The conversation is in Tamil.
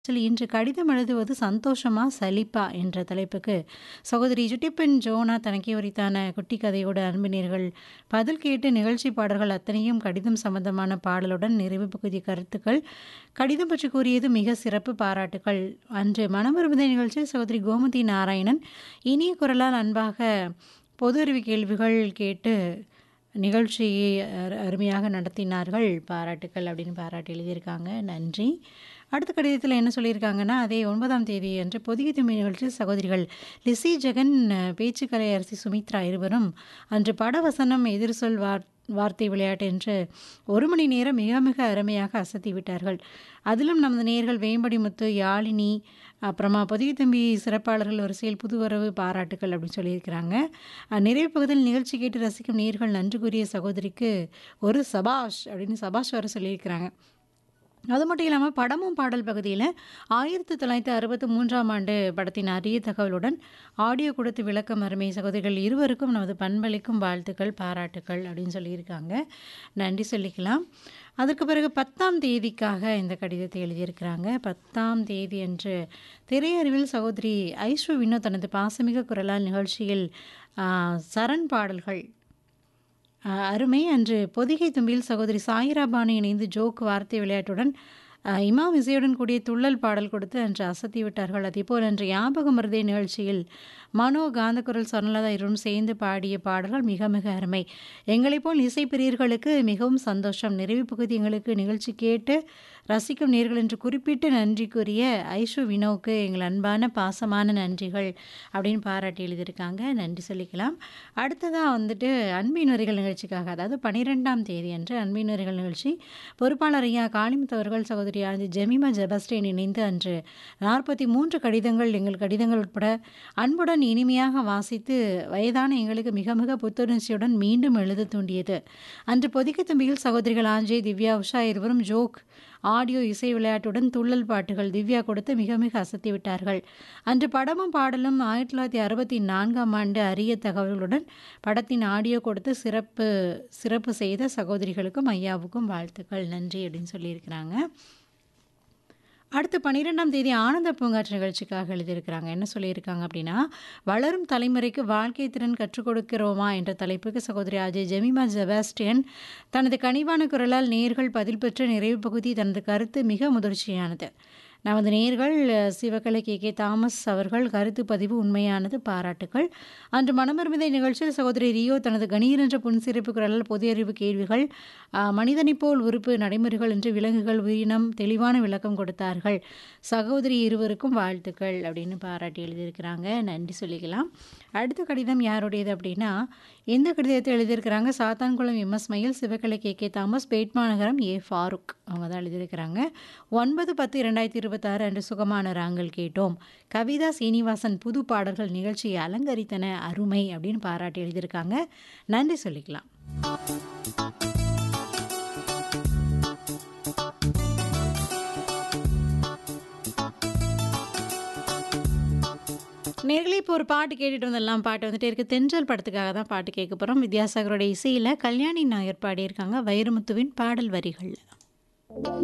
சொல்லி இன்று கடிதம் எழுதுவது சந்தோஷமா சலிப்பா என்ற தலைப்புக்கு சகோதரி ஜுட்டிப்பெண் ஜோனா தனக்கே உரித்தான குட்டி கதையோட அன்பினர்கள் பதில் கேட்டு நிகழ்ச்சி பாடல்கள் அத்தனையும் கடிதம் சம்பந்தமான பாடலுடன் நிறைவு பகுதி கருத்துக்கள் கடிதம் பற்றி கூறியது மிக சிறப்பு பாராட்டுகள் அன்று மனமருமதை நிகழ்ச்சியில் சகோதரி கோமதி நாராயணன் இனிய குரலால் அன்பாக பொது அறிவு கேள்விகள் கேட்டு நிகழ்ச்சியை அரு- அருமையாக நடத்தினார்கள் பாராட்டுக்கள் அப்படின்னு பாராட்டி எழுதியிருக்காங்க நன்றி அடுத்த கடிதத்தில் என்ன சொல்லியிருக்காங்கன்னா அதே ஒன்பதாம் தேதி அன்று பொதிகை தும்பி நிகழ்ச்சியில் சகோதரிகள் லிசி ஜெகன் அஹ், பேச்சுக்கலை அரசி சுமித்ரா இருவரும் அன்று படவசனம் எதிர்சொல் வார் வார்த்தை விளையாட்டு என்று ஒரு மணி நேரம் மிக மிக அருமையாக அசத்தி விட்டார்கள் அதிலும் நமது நேயர்கள் வேம்படி முத்து யாழினி அப்புறமா பொதிகை தம்பி சிறப்பாளர்கள் வரிசையில் புதுவரவு பாராட்டுகள் அப்படின்னு சொல்லியிருக்கிறாங்க அஹ், நிறைவு பகுதியில் நிகழ்ச்சி கேட்டு ரசிக்கும் நேயர்கள் நன்றி கூறிய சகோதரிக்கு ஒரு சபாஷ் அப்படின்னு சபாஷ் வர சொல்லியிருக்கிறாங்க அது மட்டும் இல்லாமல் படமும் பாடல் பகுதியில் ஆயிரத்தி தொள்ளாயிரத்தி அறுபத்தி மூன்றாம் ஆண்டு படத்தின் அரிய தகவலுடன் ஆடியோ கொடுத்து விளக்கம் அருமை சகோதரிகள் இருவருக்கும் நமது பண்பளிக்கும் வாழ்த்துக்கள் பாராட்டுக்கள் அப்படின்னு சொல்லியிருக்காங்க நன்றி சொல்லிக்கலாம் அதற்கு பிறகு பத்தாம் தேதிக்காக இந்த கடிதத்தை எழுதியிருக்கிறாங்க பத்தாம் தேதி அன்று திரையறிவில் சகோதரி ஐஸ்வ வினோத் தனது பாசமிக குரலால் நிகழ்ச்சியில் ஆ, சரண் பாடல்கள் அஹ் அருமை அன்று பொதிகை தும்பியில் சகோதரி சாயிரா பானு இணைந்து ஜோக் வார்த்தை விளையாட்டுடன் அஹ் இமாம் இசையுடன் கூடிய துள்ளல் பாடல் கொடுத்து அன்று அசத்தி விட்டார்கள் அதேபோல் அன்று ஞாபகம் மருதே நிகழ்ச்சியில் மனோ காந்தக்குரல் சொர்ணலதா இருவரும் சேர்ந்து பாடிய பாடல்கள் மிக மிக அருமை எங்களைப் போல் இசை பிரியர்களுக்கு மிகவும் சந்தோஷம் நிறைவு பகுதி எங்களுக்கு நிகழ்ச்சி கேட்டு ரசிக்கும் நேர்கள் என்று குறிப்பிட்டு நன்றி கூறிய ஐஷு வினோவுக்கு எங்கள் அன்பான பாசமான நன்றிகள் அப்படின்னு பாராட்டி எழுதியிருக்காங்க நன்றி சொல்லிக்கலாம் அடுத்ததாக வந்துட்டு அன்பின் வரிகள் நிகழ்ச்சிக்காக அதாவது பன்னிரெண்டாம் தேதி அன்று அன்பின் வரிகள் நிகழ்ச்சி பொறுப்பாளர் ஐயா காளிமுத்து அவர்கள் சகோதரி ஆனந்தி ஜெமிமா ஜெபஸ்டேன் இணைந்து அன்று நாற்பத்தி மூன்று கடிதங்கள் எங்கள் கடிதங்கள் உட்பட அன்புடன் இனிமையாக வாசித்து வயதான எங்களுக்கு மிக மிக புத்துணர்ச்சியுடன் மீண்டும் எழுத தூண்டியது அன்று பொதிகை தும்பியில் சகோதரிகள் ஆஞ்சே திவ்யா உஷா இருவரும் ஜோக் ஆடியோ இசை விளையாட்டுடன் துள்ளல் பாட்டுகள் திவ்யா கொடுத்து மிக மிக அசத்தி விட்டார்கள் அன்று படமும் பாடலும் ஆயிரத்தி தொள்ளாயிரத்தி அறுபத்தி நான்காம் ஆண்டு அரிய தகவல்களுடன் படத்தின் ஆடியோ கொடுத்து சிறப்பு சிறப்பு செய்த சகோதரிகளுக்கும் ஐயாவுக்கும் வாழ்த்துக்கள் நன்றி அப்படின்னு சொல்லியிருக்கிறாங்க அடுத்து பன்னிரெண்டாம் தேதி ஆனந்த பூங்காற்று நிகழ்ச்சிக்காக எழுதியிருக்கிறாங்க என்ன சொல்லியிருக்காங்க அப்படின்னா வளரும் தலைமுறைக்கு வாழ்க்கை திறன் கற்றுக் கொடுக்கிறோமா என்ற தலைப்புக்கு சகோதரி அஜய் ஜெமிமா ஜெபாஸ்டியன் தனது கனிவான குரலால் நேர்கள் பதில் பெற்ற நிறைவு பகுதி தனது கருத்து மிக முதிர்ச்சியானது நமது நேர்கள் அஹ், சிவகலை கே கே தாமஸ் அவர்கள் கருத்து பதிவு உண்மையானது பாராட்டுகள் அன்று மனமருமிதை நிகழ்ச்சியில் சகோதரி ரியோ தனது கணீர் என்ற புன்சிறப்பு குரலால் பொது அறிவு கேள்விகள் அஹ், மனிதனைப் போல் உறுப்பு நடைமுறைகள் என்று விலங்குகள் உயிரினம் தெளிவான விளக்கம் கொடுத்தார்கள் சகோதரி இருவருக்கும் வாழ்த்துக்கள் அப்படின்னு பாராட்டி எழுதியிருக்கிறாங்க நன்றி சொல்லிக்கலாம் அடுத்த கடிதம் யாருடையது அப்படின்னா எந்த கடிதத்தை எழுதியிருக்கிறாங்க Sathankulam MS Mayil Sivakalai K K Thomas பேட்மாநகரம் ஏ ஃபாரூக் அவங்க தான் எழுதியிருக்கிறாங்க ஒன்பது பத்து இரண்டாயிரத்தி இருபத்தாறு அன்று சுகமான ராங்கள் கேட்டோம் கவிதா சீனிவாசன் புது பாடல்கள் நிகழ்ச்சியை அலங்கரித்தன அருமை அப்படின்னு பாராட்டி எழுதியிருக்காங்க நன்றி சொல்லிக்கலாம் நேர்களே இப்போ ஒரு பாட்டு கேட்டுட்டு வந்தெல்லாம் பாட்டு வந்துட்டே இருக்கு தென்றல் படத்துக்காக தான் பாட்டு கேட்க போகிறோம் வித்யாசாகரோட இசையில் கல்யாணி நாயர் பாடியிருக்காங்க வைரமுத்துவின் பாடல் வரிகளில்